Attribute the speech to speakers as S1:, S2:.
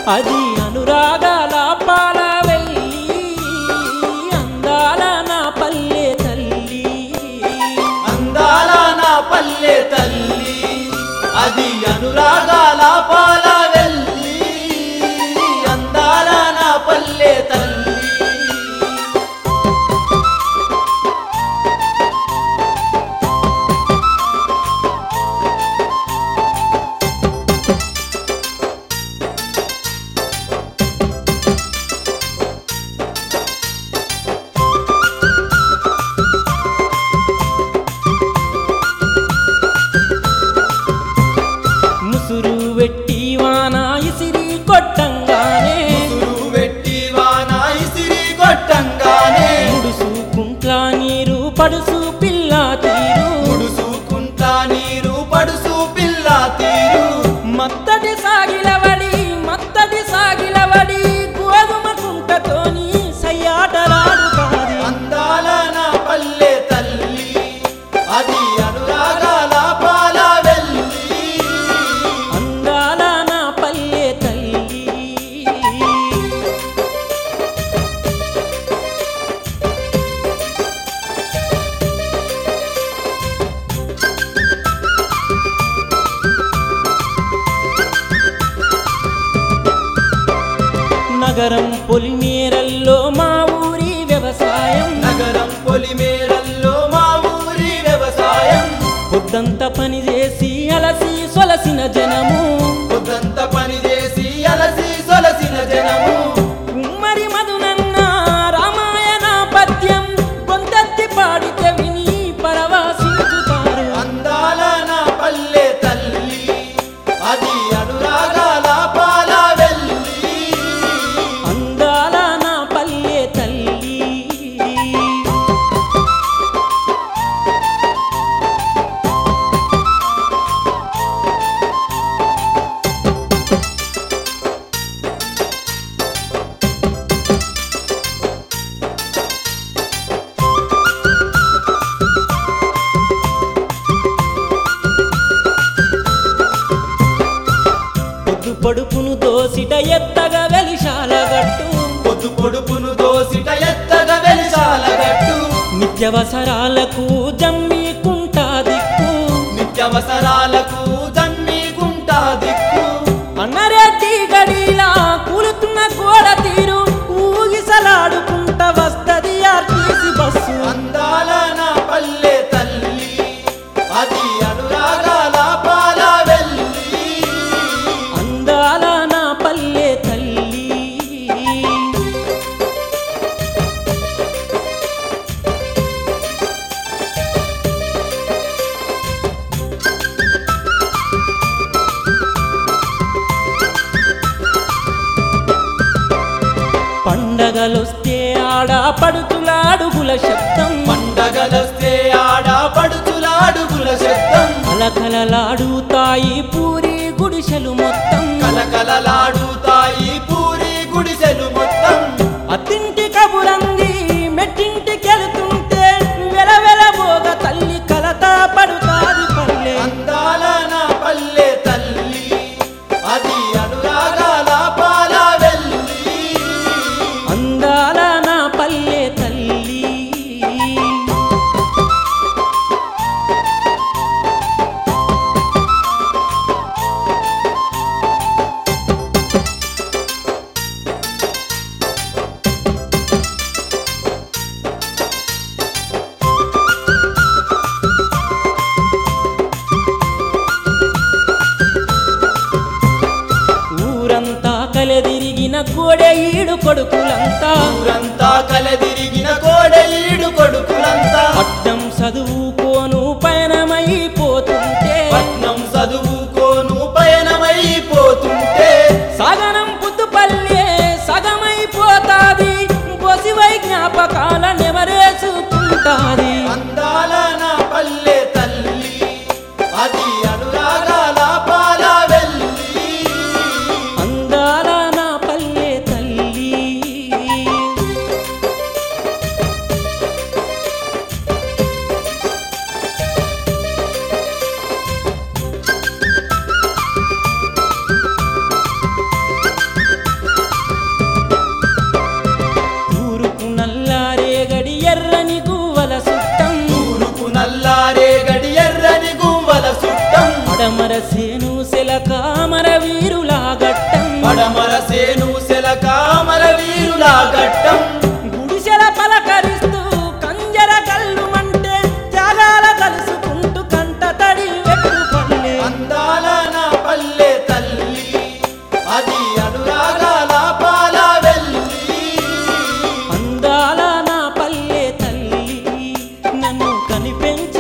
S1: అది అనురాగాల పాల వెళ్ళి అందాల నా పల్లె తల్లి
S2: అందాల నా పల్లె తల్లి అది అనురాగాల పాల వెళ్ళి అందాల నా పల్లె తల్లి
S1: ముసురు వెట్టి వాన ఇసిరి కొట్టంగానే
S2: ముసురు వెట్టి వాన ఇసిరి కొట్టంగానే
S1: ముడుసుకుంట్ల నీరు పడుసు పిల్ల తీరు
S2: ముడుసుకుంట నీరు పడుసు పిల్ల తీరు
S1: మత్తడి సాగిలవడి మత్తడి సాగిలవడి గోధుమ కుంటతోని సయ్యాటలాడుతాది
S2: అందాల నా పల్లె తల్లి అది అనురాగాల పాల వెళ్ళి
S1: అందాల నా పల్లె తల్లి నగరం పొలిమేరల్లో మా ఊరి వ్యవసాయం
S2: నగరం పొలిమేరల్లో మా ఊరి వ్యవసాయం
S1: పొద్దంత పని చేసి అలసి సొలసిన జనము
S2: పొద్దంత పని చేసి అలసి సొలసిన జనము
S1: ఉమ్మడి మధునన్న రామాయణ పద్యం కొంతెత్తి పాడితే విని పరవాసించుతారు
S2: అందాల నా పల్లె తల్లి అది అనురాగాల పాల వెళ్ళి
S1: అందాల నా పల్లె తల్లి పొద్దు పొడుపును దోసిట ఎత్తగా వెలిశాల గట్టు
S2: పొద్దు పొడుపును దోసిట ఎత్తగా వెలిసాల గట్టు
S1: నిత్యవసరాలకు జమ్మికుంటా దిక్కు
S2: నిత్యవసరాలకు జమ్మికుంటా దిక్కు
S1: అన్నరెడ్డి గడిలా కూలుతున్న గోడ తీరు ఊగిసలాడుకుంట వస్తది ఆర్టీసీ బస్సు
S2: అందాల నా పల్లె తల్లి అది అనురాగాల పాల వెళ్ళి
S1: అందాల నా పల్లె తల్లి పండగలొస్తే ఆడ పడుతులాడుగుల శబ్దం
S2: పండగలొస్తే ఆడ పడుచులాడుగుల శబ్దం
S1: కలకలలాడుతాయి పూరి గుడిసెలు మొత్తం
S2: కలకలలాడుతాయి పూరి గుడిసెలు మొత్తం
S1: అత్తింటి కబురంది మెట్టింటికెళ్తుంటే వెలవెలబోగ తల్లి కలత పడుతాది పల్లె
S2: అందాల నా పల్లె తల్లి అది అనురాగాల పాల వెళ్ళి
S1: అందాల నా పల్లె తల్లి ఊరంతా కలెదిరిగిన కోడె ఈడు కొడుకులంతా
S2: ఊరంతా కలదిరిగిన కోడలీడు కొడుకులంతా
S1: పట్టం చదువుకోను పయనమైపోతుంటే
S2: పట్నం చదువుకోను పయనమైపోతుంటే
S1: సగనం పుత్తుపల్లె సగమైపోతాది బొసివై జ్ఞాపకాల నెమరేసుకుంటాది
S2: అందాల నా పల్లె తల్లి అది అనురాగాల పాల వెళ్ళి
S1: అందాల నా పల్లె తల్లి
S2: నేను సెలక అమర వీరుల గట్టం
S1: గుడిసెల పలకరిస్తూ కంజర కల్లుమంటే త్యాగాల కలుసుకుంటూ కంట తడి వెక్కు పల్లె
S2: అందాల నా పల్లె తల్లి అది అనురాగాల పాల వెళ్ళి
S1: అందాల నా పల్లె తల్లి నన్ను కనిపెంచి